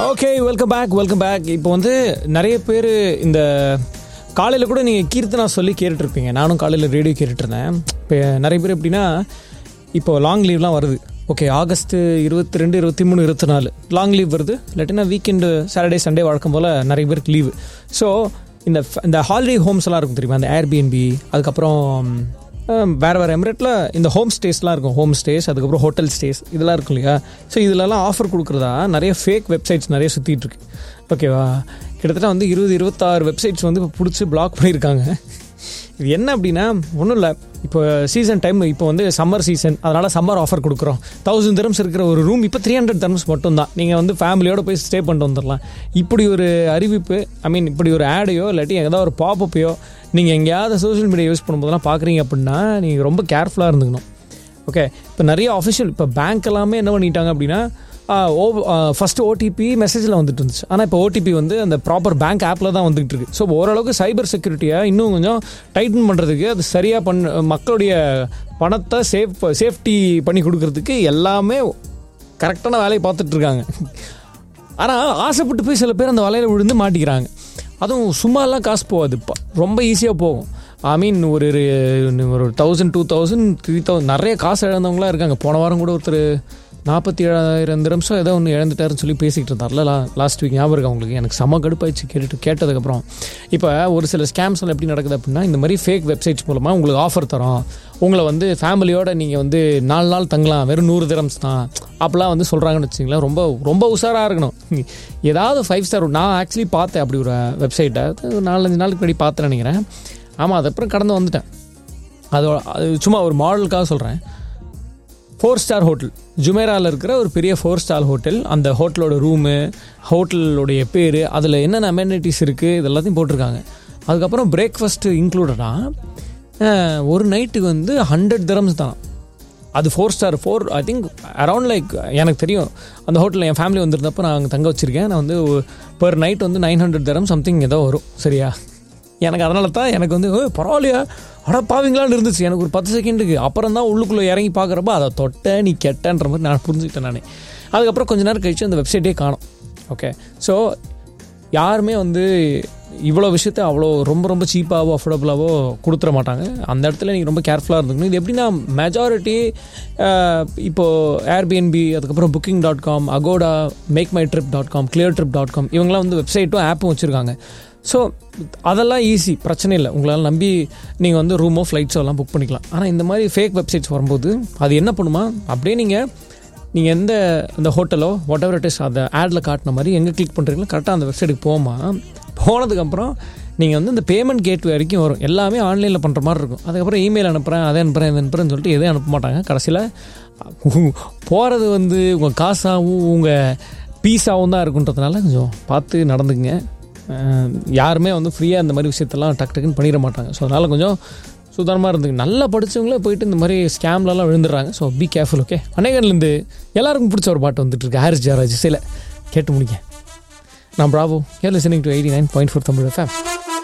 okay welcome back welcome back இப்போ வந்து நிறைய பேர் இந்த காலையில் கூட நீங்கள் கீர்த்தனா சொல்லி கேட்டுட்ருப்பீங்க நானும் காலையில் ரேடியோ கேட்டுட்டு இருந்தேன் இப்போ நிறைய பேர் எப்படின்னா இப்போ லாங் லீவ்லாம் வருது ஓகே ஆகஸ்ட் இருபத்தி ரெண்டு இருபத்தி மூணு இருபத்தி நாலு லாங் லீவ் வருது இல்லாட்டினா வீக்கெண்டு சாட்டர்டே சண்டே வழக்கம் போல் நிறைய பேருக்கு லீவு ஸோ இந்த இந்த ஹாலிடே ஹோம்ஸ் எல்லாம் இருக்கும் தெரியுமா அந்த ஏர்பிஎன்பி அதுக்கப்புறம் ஹம், வேறு வேறு எமிரேட்டில் இந்த ஹோம் ஸ்டேஸ்லாம் இருக்கும் ஹோம் ஸ்டேஸ் அதுக்கப்புறம் ஹோட்டல் ஸ்டேஸ் இதெல்லாம் இருக்கும் இல்லையா ஸோ இதிலலாம் ஆஃபர் கொடுக்குறதா நிறைய ஃபேக் வெப்சைட்ஸ் நிறைய சுற்றிட்டு இருக்கு ஓகேவா கிட்டத்தட்ட வந்து இருபது இருபத்தாறு வெப்சைட்ஸ் வந்து இப்போ பிடிச்சி பிளாக் பண்ணியிருக்காங்க இது என்ன அப்படின்னா ஒன்றும் இல்லை இப்போ சீசன் டைம் இப்போ வந்து சம்மர் சீசன் அதனால் சம்மர் ஆஃபர் கொடுக்குறோம் தௌசண்ட் தரம்ஸ் இருக்கிற ஒரு ரூம் இப்போ த்ரீ ஹண்ட்ரட் தரம்ஸ் மட்டும் தான் நீங்கள் வந்து ஃபேமிலியோட போய் ஸ்டே பண்ணிட்டு வந்துடலாம் இப்படி ஒரு அறிவிப்பு ஐ மீன் இப்படி ஒரு ஆடையோ இல்லாட்டி ஏதாவது ஒரு பாப்பப்பையோ நீங்கள் எங்கேயாவது சோஷியல் மீடியா யூஸ் பண்ணும்போதெல்லாம் பார்க்குறீங்க அப்படின்னா நீங்கள் ரொம்ப கேர்ஃபுல்லாக இருந்துக்கணும் ஓகே இப்போ நிறைய அஃபிஷியல் இப்போ பேங்க் எல்லாமே என்ன பண்ணிட்டாங்க அப்படின்னா ஓ ஃபஸ்ட்டு ஓடிபி மெசேஜில் வந்துட்டு இருந்துச்சு ஆனால் இப்போ ஓடிபி வந்து அந்த ப்ராப்பர் பேங்க் ஆப்பில் தான் வந்துகிட்டு இருக்கு ஸோ ஓரளவுக்கு சைபர் செக்யூரிட்டியை இன்னும் கொஞ்சம் டைட்டன் பண்ணுறதுக்கு அது சரியாக பண்ண மக்களுடைய பணத்தை சேஃப் சேஃப்டி பண்ணி கொடுக்கறதுக்கு எல்லாமே கரெக்டான வேலையை பார்த்துட்டு இருக்காங்க ஆனால் ஆசைப்பட்டு போய் சில பேர் அந்த வலையில் விழுந்து மாட்டிக்கிறாங்க அதுவும் சும்மாலாம் காசு போகாது ப- ரொம்ப ஈஸியாக போகும் ஐ மீன் ஒரு ஒரு- ஒரு thousand two thousand three thousand நிறைய காசு இழந்தவங்களாம் இருக்காங்க போன வாரம் கூட ஒருத்தர் நாற்பத்தி ஏழாயிரம் நிமிஷம் ஏதோ ஒன்று இழந்துட்டாருன்னு சொல்லி பேசிக்கிட்டு இருந்தார்ல லா லாஸ்ட் வீக் ஞாபகம் இருக்கா உங்களுக்கு எனக்கு செம கடுப்பாயிடுச்சு கேட்டுட்டு கேட்டதுக்கப்புறம் இப்போ ஒரு சில ஸ்கேம்ஸ் எல்லாம் எப்படி நடக்குது அப்படின்னா இந்த மாதிரி ஃபேக் வெப்சைட்ஸ் மூலமாக உங்களுக்கு ஆஃபர் தரோம் உங்களை வந்து ஃபேமிலியோட நீங்கள் வந்து நாலு நாள் தங்கலாம் வெறும் நூறு திரம்ஸ் தான் அப்போலாம் வந்து சொல்கிறாங்கன்னு வச்சிங்களேன் ரொம்ப ரொம்ப உஷாராக இருக்கணும் ஏதாவது ஃபைவ் ஸ்டார் நான் ஆக்சுவலி பார்த்தேன் அப்படி ஒரு வெப்சைட்டை ஒரு நாலஞ்சு நாளுக்கு முன்னாடி பார்த்தேன் நினைக்கிறேன் ஆமாம் அதுக்கப்புறம் கடந்து வந்துட்டேன் அதோட அது சும்மா ஒரு மாடலுக்காக சொல்கிறேன் ஃபோர் ஸ்டார் ஹோட்டல் ஜுமேராவில் இருக்கிற ஒரு பெரிய ஃபோர் ஸ்டார் ஹோட்டல் அந்த ஹோட்டலோட ரூமு ஹோட்டலோடைய பேர் அதில் என்னென்ன அமெனிட்டிஸ் இருக்குது இது எல்லாத்தையும் போட்டிருக்காங்க அதுக்கப்புறம் பிரேக்ஃபாஸ்ட்டு இன்க்ளூடடாக ஒரு நைட்டுக்கு வந்து ஹண்ட்ரட் திரம்ஸ் தான் அது four star four I think around like எனக்கு தெரியும் அந்த ஹோட்டலில் என் ஃபேமிலி வந்திருந்தப்போ நான் அங்கே தங்க வச்சுருக்கேன் நான் வந்து பெர் நைட் வந்து நைன் ஹண்ட்ரட் தரம் சம்திங் ஏதோ வரும் சரியா எனக்கு அதனால தான் எனக்கு வந்து "ஏய், பரவாயில்லையா அட பாவீங்களான்னு இருந்துச்சு எனக்கு ஒரு பத்து செகண்டுக்கு அப்புறம் தான் உள்ளுக்குள்ளே இறங்கி பார்க்குறப்ப அதை தொட்ட நீ கெட்டன்ற மாதிரி நான் புரிஞ்சுக்கிட்டேன் நானே அதுக்கப்புறம் கொஞ்ச நேரம் கழிச்சு அந்த வெப்சைட்டே காணும் ஓகே ஸோ யாருமே வந்து இவ்வளோ விஷயத்த அவ்வளோ ரொம்ப ரொம்ப சீப்பாகவோ அஃபோர்டபுளாகவோ கொடுத்துட மாட்டாங்க அந்த இடத்துல நீங்கள் ரொம்ப கேர்ஃபுல்லாக இருந்துக்கணும் இது எப்படின்னா மெஜாரிட்டி இப்போது ஏர்பிஎன்பி அதுக்கப்புறம் booking dot com Agoda make my trip dot com clear trip dot com இவங்களாம் வந்து வெப்சைட்டும் ஆப்பும் வச்சுருக்காங்க ஸோ அதெல்லாம் ஈஸி பிரச்சனை இல்லை உங்களால் நம்பி நீங்கள் வந்து ரூமோ ஃப்ளைட்ஸோ எல்லாம் புக் பண்ணிக்கலாம் ஆனால் இந்த மாதிரி ஃபேக் வெப்சைட்ஸ் வரும்போது அது என்ன பண்ணுமா அப்படியே நீங்கள் நீங்கள் எந்த இந்த ஹோட்டலோ வாட் எவர் இட் இஸ் அந்த ஆடில் காட்டின மாதிரி எங்கே கிளிக் பண்ணுறீங்களோ கரெக்டாக அந்த வெப்சைட்டுக்கு போமா போனதுக்கப்புறம் நீங்கள் வந்து இந்த பேமெண்ட் கேட் வரைக்கும் வரும் எல்லாமே ஆன்லைனில் பண்ணுற மாதிரி இருக்கும் அதுக்கப்புறம் இமெயில் அனுப்புகிறேன் அதை அனுப்புகிறேன் இதை அனுப்புகிறேன்னு சொல்லிட்டு எதையும் அனுப்ப மாட்டாங்க கடைசியில் போகிறது வந்து உங்கள் காசாகவும் உங்கள் பீஸாகவும் தான் இருக்குன்றதுனால கொஞ்சம் பார்த்து நடந்துக்குங்க அஹ் யாருமே வந்து ஃப்ரீயாக இந்த மாதிரி விஷயத்தெல்லாம் டக்கு டக்குன்னு பண்ணிட மாட்டாங்க ஸோ அதனால் கொஞ்சம் சுதாரணமாக இருந்துங்க நல்லா படிச்சவங்களே போயிட்டு இந்த மாதிரி ஸ்கேம்லலாம் விழுந்துடுறாங்க ஸோ பி கேர்ஃபுல் ஓகே அநேகன்லேருந்து எல்லாருக்கும் பிடிச்ச ஒரு பாட்டு வந்துட்டு இருக்கு ஹாரிஸ் ஜாராஜ் சில கேட்டு முடிங்க நான் Bravo you're listening to eighty nine point four Tamil FM